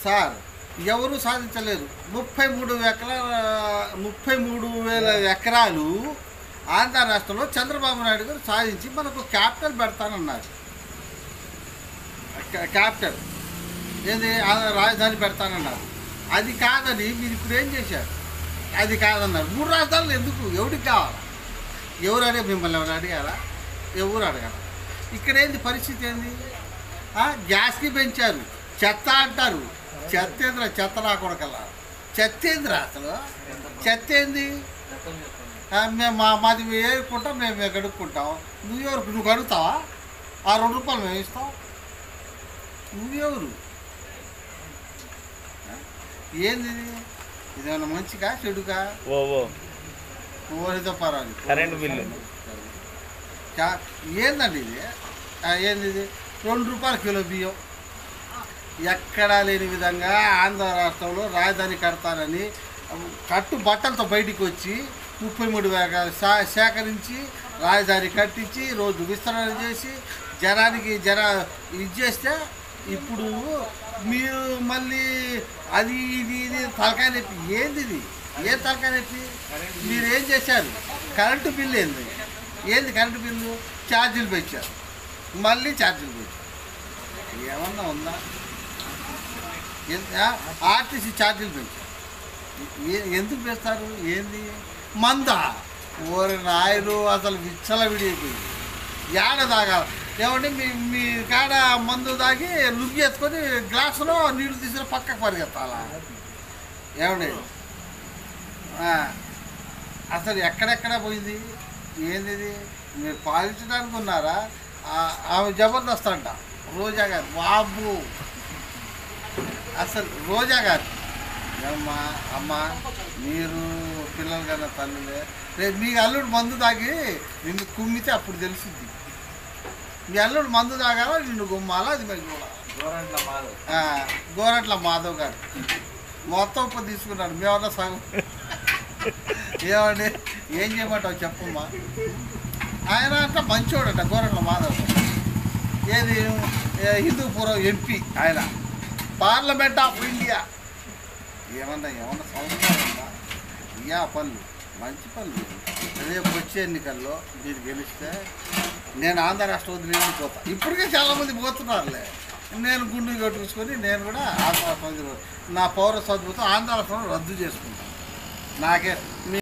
Sir ఎవరు సాధించలేరు ముప్పై మూడు ఎకరా ముప్పై మూడు వేల ఎకరాలు ఆంధ్ర రాష్ట్రంలో చంద్రబాబు నాయుడు గారు సాధించి మనకు క్యాపిటల్ పెడతానన్నారు క్యా- క్యాపిటల్ ఏంది ఆ- రాజధాని పెడతానన్నారు అది కాదని మీరు ఇప్పుడు ఏం చేశారు అది కాదన్నారు మూడు రాజధానులు ఎందుకు ఎవరికి కావాలి ఎవరు అడిగా మిమ్మల్ని ఎవరు అడిగారా ఎవరు అడగరా ఇక్కడ ఏంది పరిస్థితి ఏంది ఆ, గ్యాస్కి పెంచారు చెత్త అంటారు చెత్త ఏంద్రా చెత్త రాకూడకల్లా చెత్త ఏందిరా అసలు చెత్త ఏంది ఆ, మేము మా మాది మేము ఏరుకుంటాం మేము మేము గడుక్కుంటాం నువ్వెవరు నువ్వు గడుగుతావా ఆ రెండు రూపాయలు మేము ఇస్తాం నువ్వెవరు ఆ? ఏంది ఇది ఇదేమన్నా మంచిగా చెడుగా ఓ ఓ ఓరితో పరాలి కరెంటు బిల్లు. చా- ఏందండి ఇది ఆ, ఏంది ఇది రెండు రూపాయల కిలో బియ్యం ఎక్కడా లేని విధంగా ఆంధ్ర రాష్ట్రంలో రాజధాని కడతానని కట్టు బట్టలతో బయటికి వచ్చి ముప్పై మూడు వేల సా- సేకరించి రాజధాని కట్టించి రోజు విస్తరణ చేసి జనానికి జన ఇది చేస్తే ఇప్పుడు మీరు మళ్ళీ అది ఇది ఇది తలకాయ నొప్పి ఏంది ఇది ఏం తలకాయ నొప్పి మీరు ఏం చేశారు కరెంటు బిల్లు ఏంది ఏంది కరెంటు బిల్లు ఛార్జీలు పెంచారు మళ్ళీ ఛార్జీలు పెంచారు ఏమన్నా ఉందా ఎన్- ఆ, ఆర్టీసీ ఛార్జీలు పెంచారు ఏ- ఎందుకు పెంచుతారు ఏంది మంద ఓరి నాయలు అసలు విచ్చల విడిపోయింది ఏడ తాగాలి ఏమంటే మీ మీ కాడ మందు తాగి లుగ్గి ఎత్తుకొని గ్లాసులో నీళ్లు తీసిన పక్కకు పరిగెత్తాలా ఏమండి ఆ, అసలు ఎక్కడెక్కడ పోయింది ఏంది ఇది? మీరు పాలించడానికి ఉన్నారా ఆ- ఆమె జబర్దస్త్ అంట రోజా గారు బాబు అసలు రోజా గారు అమ్మా అమ్మ మీరు పిల్లలు కన్నా తల్లులే రేపు మీ అల్లుడు మందు తాగి నిన్ను కుమ్మితే అప్పుడు తెలుస్తుంది మీ అల్లుడు మందు తాగాలా నిన్ను గుమ్మాలా అది మరి చూడాలి ఆ, గోరట్ల మాధవ్ గారు మొత్తం ఉప్పు తీసుకున్నాడు మేమన్నా సగం ఏమండి ఏం చేయమంటావు చెప్పమ్మా ఆయన అంటే మంచోడట గోరట్ల మాధవ్ ఏది ఏ, హిందూపురం ఎంపీ ఆయన పార్లమెంట్ ఆఫ్ ఇండియా ఏమన్నా ఏమన్నా సంస్కారం ఉందా ఇయా పనులు మంచి పనులు రేపు వచ్చే ఎన్నికల్లో మీరు గెలిస్తే నేను ఆంధ్ర రాష్ట్రం వదిలి వెళ్ళిపోతా ఇప్పటికే చాలామంది పోతున్నారులే నేను గుండు కట్టుకుని నేను కూడా ఆంధ్ర రాష్ట్రం వదిలి నా పౌరసత్వంతో ఆంధ్ర రాష్ట్రం రద్దు చేసుకుంటాను నాకే మీ